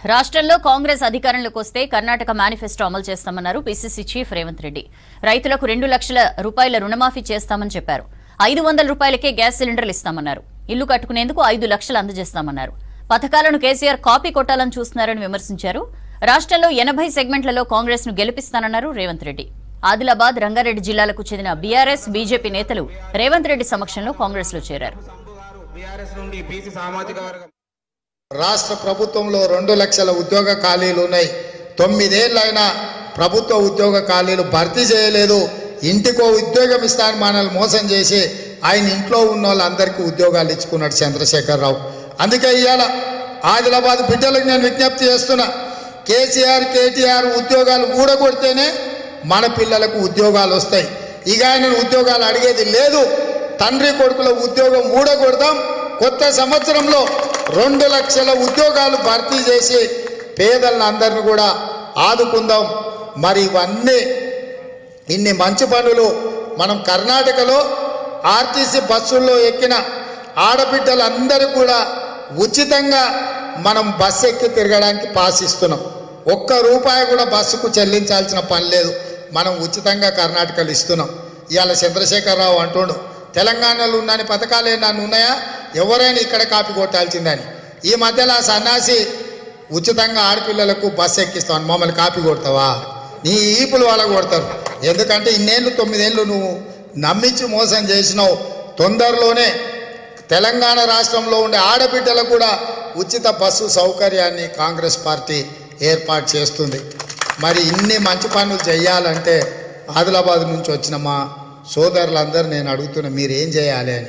రాష్ట్రంలో కాంగ్రెస్ అధికారంలోకి వస్తే కర్ణాటక మేనిఫెస్టో అమలు చేస్తామన్నారు పిసిసి చీఫ్ రేవంత్ రెడ్డి రైతులకు రెండు లక్షల రూపాయల రుణమాఫీ చేస్తామని చెప్పారు ఐదు వందల రూపాయలకే గ్యాస్ సిలిండర్లు ఇస్తామన్నారు ఇల్లు కట్టుకునేందుకు ఐదు లక్షలు అందజేస్తామన్నారు పథకాలను కేసీఆర్ కాపీ కొట్టాలని చూస్తున్నారని విమర్శించారు రాష్ట్రంలో ఎనభై సెగ్మెంట్లలో కాంగ్రెస్ ను గెలిపిస్తానన్నారు రేవంత్ రెడ్డి ఆదిలాబాద్ రంగారెడ్డి జిల్లాలకు చెందిన బీఆర్ఎస్ బీజేపీ నేతలు రేవంత్ రెడ్డి సమక్షంలో కాంగ్రెస్ లో చేరారు బీఆర్ఎస్ నుండి బీసీ సామాజిక వర్గం రాష్ట్ర ప్రభుత్వంలో రెండు లక్షల ఉద్యోగ ఖాళీలు ఉన్నాయి తొమ్మిదేళ్ళైనా ప్రభుత్వ ఉద్యోగ ఖాళీలు భర్తీ చేయలేదు ఇంటికో ఉద్యోగం ఇస్తాను మనల్ని మోసం చేసి ఆయన ఇంట్లో ఉన్న వాళ్ళందరికీ ఉద్యోగాలు ఇచ్చుకున్నాడు చంద్రశేఖరరావు అందుకే ఇవాళ ఆదిలాబాద్ బిడ్డలకు నేను విజ్ఞప్తి చేస్తున్నా కేసీఆర్ కేటీఆర్ ఉద్యోగాలు ఊడగొడితేనే మన పిల్లలకు ఉద్యోగాలు వస్తాయి ఇక ఆయన ఉద్యోగాలు అడిగేది లేదు తండ్రి కొడుకుల ఉద్యోగం ఊడగొడదాం కొత్త సంవత్సరంలో రెండు లక్షల ఉద్యోగాలు భర్తీ చేసి పేదలను అందరిని కూడా ఆదుకుందాం మరి ఇవన్నీ ఇన్ని మంచి పనులు మనం కర్ణాటకలో ఆర్టీసీ బస్సుల్లో ఎక్కిన ఆడబిడ్డలందరూ కూడా ఉచితంగా మనం బస్సు ఎక్కి తిరగడానికి పాస్ ఇస్తున్నాం ఒక్క రూపాయి కూడా బస్సుకు చెల్లించాల్సిన పని లేదు మనం ఉచితంగా కర్ణాటకలో ఇస్తున్నాం ఇవాళ చంద్రశేఖరరావు అంటుండు తెలంగాణలో ఉన్నని పథకాలు ఏమన్నా ఉన్నాయా ఎవరైనా ఇక్కడ కాపీ కొట్టాల్సిందని ఈ మధ్యలో ఆ సన్నాసి ఉచితంగా ఆడపిల్లలకు బస్సు ఎక్కిస్తాను మమ్మల్ని కాపీ కొడతావా నీ ఈపులు వాళ్ళ కొడతారు ఎందుకంటే ఇన్నేళ్ళు తొమ్మిదేళ్ళు నువ్వు నమ్మించి మోసం చేసినావు తొందరలోనే తెలంగాణ రాష్ట్రంలో ఉండే ఆడబిడ్డలకు కూడా ఉచిత బస్సు సౌకర్యాన్ని కాంగ్రెస్ పార్టీ ఏర్పాటు చేస్తుంది మరి ఇన్ని మంచి పనులు చేయాలంటే ఆదిలాబాద్ నుంచి వచ్చిన మా సోదరులందరూ నేను అడుగుతున్నా మీరు ఏం చేయాలి అని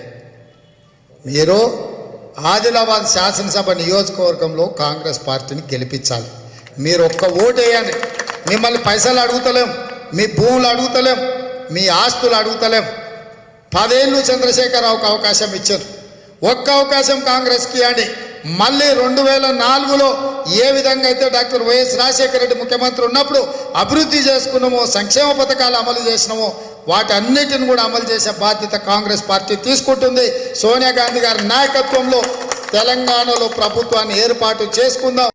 మీరు ఆదిలాబాద్ శాసనసభ నియోజకవర్గంలో కాంగ్రెస్ పార్టీని గెలిపించాలి మీరు ఒక్క ఓటు వేయండి మిమ్మల్ని పైసలు అడుగుతలేం మీ భూములు అడుగుతలేం మీ ఆస్తులు అడుగుతలేం పదేళ్ళు చంద్రశేఖరరావుకు అవకాశం ఇచ్చారు ఒక్క అవకాశం కాంగ్రెస్కి ఇవ్వండి మళ్ళీ రెండు వేల నాలుగులో ఏ విధంగా అయితే డాక్టర్ వైఎస్ రాజశేఖర రెడ్డి ముఖ్యమంత్రి ఉన్నప్పుడు అభివృద్ధి చేసుకున్నామో సంక్షేమ పథకాలు అమలు చేసినామో వాటన్నిటిని కూడా అమలు చేసే బాధ్యత కాంగ్రెస్ పార్టీ తీసుకుంటుంది సోనియా గాంధీ గారి నాయకత్వంలో తెలంగాణలో ప్రభుత్వాన్ని ఏర్పాటు చేసుకుందాం